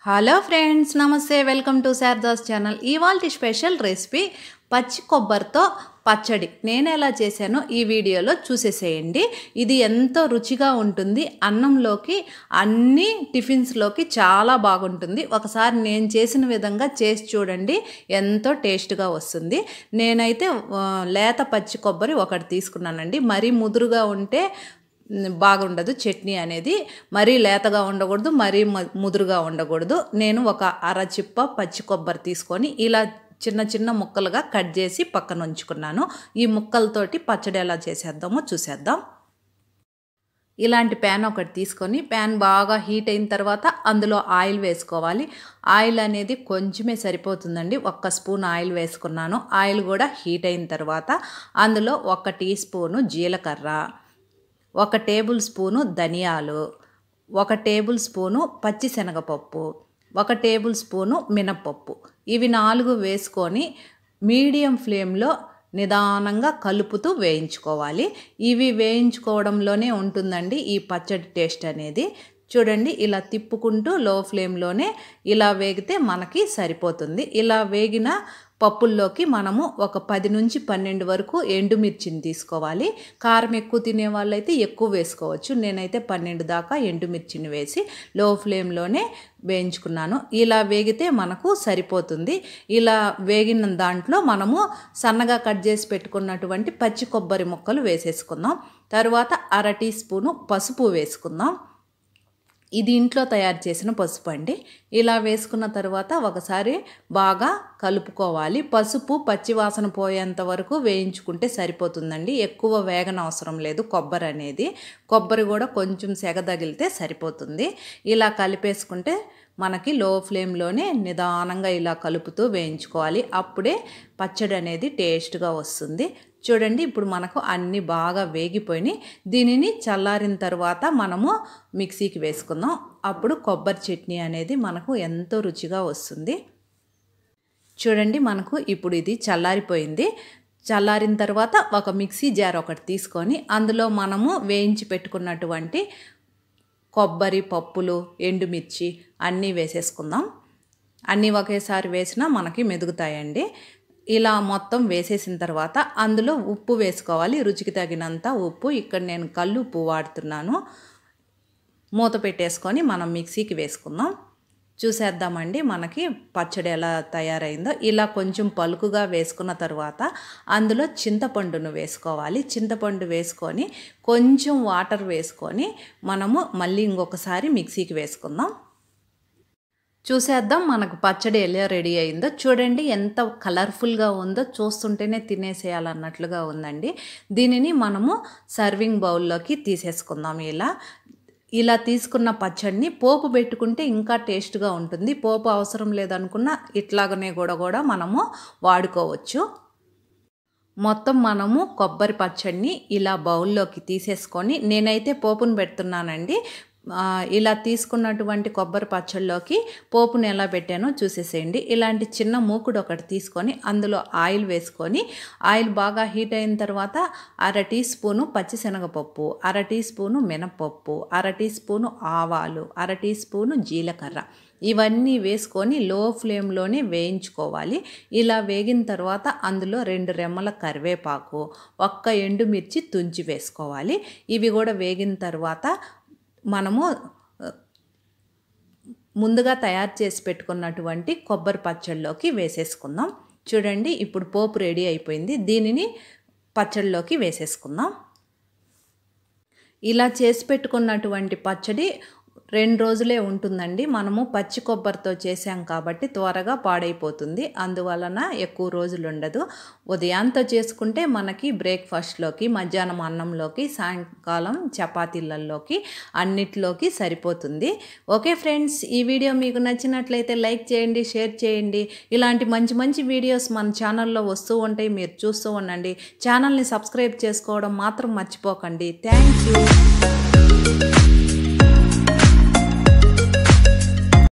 hello friends నమస్తే welcome to శారదాస్ channel ఇవాళ స్పెషల్ రెసిపీ పచ్చి కొబ్బరితో పచ్చడి నేను ఎలా చేశానో ఈ వీడియోలో చూసేసేయండి ఇది ఎంతో రుచిగా ఉంటుంది అన్నంలోకి అన్ని టిఫిన్స్లోకి చాలా బాగుంటుంది ఒకసారి నేను చేసిన విధంగా చేసి చూడండి ఎంతో టేస్ట్గా వస్తుంది నేనైతే ఆ, లేత పచ్చి కొబ్బరి ఒకటి తీసుకున్నానండి మరీ ముదురుగా ఉంటే మ్, బాగుండదు చట్నీ అనేది మరీ లేతగా ఉండకూడదు మరీ మ- ముదురుగా ఉండకూడదు నేను ఒక అర చిప్ప పచ్చి కొబ్బరి తీసుకొని ఇలా చిన్న చిన్న ముక్కలుగా కట్ చేసి పక్కన ఉంచుకున్నాను ఈ ముక్కలతోటి పచ్చడి ఎలా చేసేద్దామో చూసేద్దాం ఇలాంటి ప్యాన్ ఒకటి తీసుకొని ప్యాన్ బాగా హీట్ అయిన తర్వాత అందులో ఆయిల్ వేసుకోవాలి ఆయిల్ అనేది కొంచెమే సరిపోతుందండి ఒక్క స్పూన్ ఆయిల్ వేసుకున్నాను ఆయిల్ కూడా హీట్ అయిన తర్వాత అందులో ఒక టీ స్పూను జీలకర్ర ఒక టేబుల్ స్పూను ధనియాలు ఒక టేబుల్ స్పూను పచ్చిశనగపప్పు ఒక టేబుల్ స్పూను మినప్పప్పు ఇవి నాలుగు వేసుకొని మీడియం ఫ్లేమ్లో నిదానంగా కలుపుతూ వేయించుకోవాలి ఇవి వేయించుకోవడంలోనే ఉంటుందండి ఈ పచ్చడి టేస్ట్ అనేది చూడండి ఇలా తిప్పుకుంటూ లో ఫ్లేమ్లోనే ఇలా వేగితే మనకి సరిపోతుంది ఇలా వేగిన పప్పుల్లోకి మనము ఒక పది నుంచి పన్నెండు వరకు ఎండుమిర్చిని తీసుకోవాలి కారం ఎక్కువ తినే వాళ్ళైతే ఎక్కువ వేసుకోవచ్చు నేనైతే పన్నెండు దాకా ఎండుమిర్చిని వేసి లో ఫ్లేమ్లోనే వేయించుకున్నాను ఇలా వేగితే మనకు సరిపోతుంది ఇలా వేగిన దాంట్లో మనము సన్నగా కట్ చేసి పెట్టుకున్నటువంటి పచ్చి కొబ్బరి ముక్కలు వేసేసుకుందాం తర్వాత అర టీ స్పూను పసుపు వేసుకుందాం ఇది ఇంట్లో తయారు చేసిన పసుపు అండి ఇలా వేసుకున్న తర్వాత ఒకసారి బాగా కలుపుకోవాలి పసుపు పచ్చివాసన పోయేంత వరకు వేయించుకుంటే సరిపోతుందండి ఎక్కువ వేగన అవసరం లేదు కొబ్బరి అనేది కొబ్బరి కూడా కొంచెం సెగ తగిలితే సరిపోతుంది ఇలా కలిపేసుకుంటే మనకి లో ఫ్లేమ్లోనే నిదానంగా ఇలా కలుపుతూ వేయించుకోవాలి అప్పుడే పచ్చడి అనేది టేస్ట్గా వస్తుంది చూడండి ఇప్పుడు మనకు అన్నీ బాగా వేగిపోయినాయి దీనిని చల్లారిన తర్వాత మనము మిక్సీకి వేసుకుందాం అప్పుడు కొబ్బరి చట్నీ అనేది మనకు ఎంతో రుచిగా వస్తుంది చూడండి మనకు ఇప్పుడు ఇది చల్లారిపోయింది చల్లారిన తర్వాత ఒక మిక్సీ జార్ ఒకటి తీసుకొని అందులో మనము వేయించి పెట్టుకున్నటువంటి కొబ్బరి పప్పులు ఎండుమిర్చి అన్నీ వేసేసుకుందాం అన్నీ ఒకేసారి వేసినా మనకి మెదుగుతాయండి ఇలా మొత్తం వేసేసిన తర్వాత అందులో ఉప్పు వేసుకోవాలి రుచికి తగినంత ఉప్పు ఇక్కడ నేను కళ్ళు ఉప్పు వాడుతున్నాను మూత పెట్టేసుకొని మనం మిక్సీకి వేసుకుందాం చూసేద్దామండి మనకి పచ్చడి ఎలా తయారైందో ఇలా కొంచెం పలుకుగా వేసుకున్న తర్వాత అందులో చింతపండును వేసుకోవాలి చింతపండు వేసుకొని కొంచెం వాటర్ వేసుకొని మనము మళ్ళీ ఇంకొకసారి మిక్సీకి వేసుకుందాం చూసేద్దాం మనకు పచ్చడి ఎలా రెడీ అయిందో చూడండి ఎంత కలర్ఫుల్గా ఉందో చూస్తుంటేనే తినేసేయాలన్నట్లుగా ఉందండి దీనిని మనము సర్వింగ్ బౌల్లోకి తీసేసుకుందాం ఇలా ఇలా తీసుకున్న పచ్చడిని పోపు పెట్టుకుంటే ఇంకా టేస్ట్గా ఉంటుంది పోపు అవసరం లేదనుకున్న ఇట్లాగనే కూడా కూడా మనము వాడుకోవచ్చు మొత్తం మనము కొబ్బరి పచ్చడిని ఇలా బౌల్లోకి తీసేసుకొని నేనైతే పోపును పెడుతున్నానండి ఆ, ఇలా తీసుకున్నటువంటి కొబ్బరి పచ్చళ్ళలోకి పోపుని ఎలా పెట్టానో చూసేసేయండి ఇలాంటి చిన్న మూకుడు ఒకటి తీసుకొని అందులో ఆయిల్ వేసుకొని ఆయిల్ బాగా హీట్ అయిన తర్వాత అర టీ స్పూను పచ్చిశనగపప్పు అర టీ స్పూను మినపప్పు అర టీ స్పూను ఆవాలు అర టీ స్పూను జీలకర్ర ఇవన్నీ వేసుకొని లో ఫ్లేమ్లోనే వేయించుకోవాలి ఇలా వేగిన తర్వాత అందులో రెండు రెమ్మల కరివేపాకు ఒక్క ఎండుమిర్చి తుంచి వేసుకోవాలి ఇవి కూడా వేగిన తర్వాత మనము ఆ, ముందుగా తయారు చేసి పెట్టుకున్నటువంటి కొబ్బరి పచ్చళ్ళలోకి వేసేసుకుందాం చూడండి ఇప్పుడు పోపు రెడీ అయిపోయింది దీనిని పచ్చళ్ళలోకి వేసేసుకుందాం ఇలా చేసి పెట్టుకున్నటువంటి పచ్చడి రెండు రోజులే ఉంటుందండి మనము పచ్చి కొబ్బరితో చేసాం కాబట్టి త్వరగా పాడైపోతుంది అందువలన ఎక్కువ రోజులు ఉండదు ఉదయాంతో చేసుకుంటే మనకి బ్రేక్ఫాస్ట్లోకి మధ్యాహ్నం అన్నంలోకి సాయంకాలం చపాతీలలోకి అన్నిట్లోకి సరిపోతుంది ఓకే ఫ్రెండ్స్ ఈ వీడియో మీకు నచ్చినట్లయితే లైక్ చేయండి షేర్ చేయండి ఇలాంటి మంచి మంచి వీడియోస్ మన ఛానల్లో వస్తూ ఉంటాయి మీరు చూస్తూ ఉండండి ఛానల్ని సబ్స్క్రైబ్ చేసుకోవడం మాత్రం మర్చిపోకండి థ్యాంక్ యూ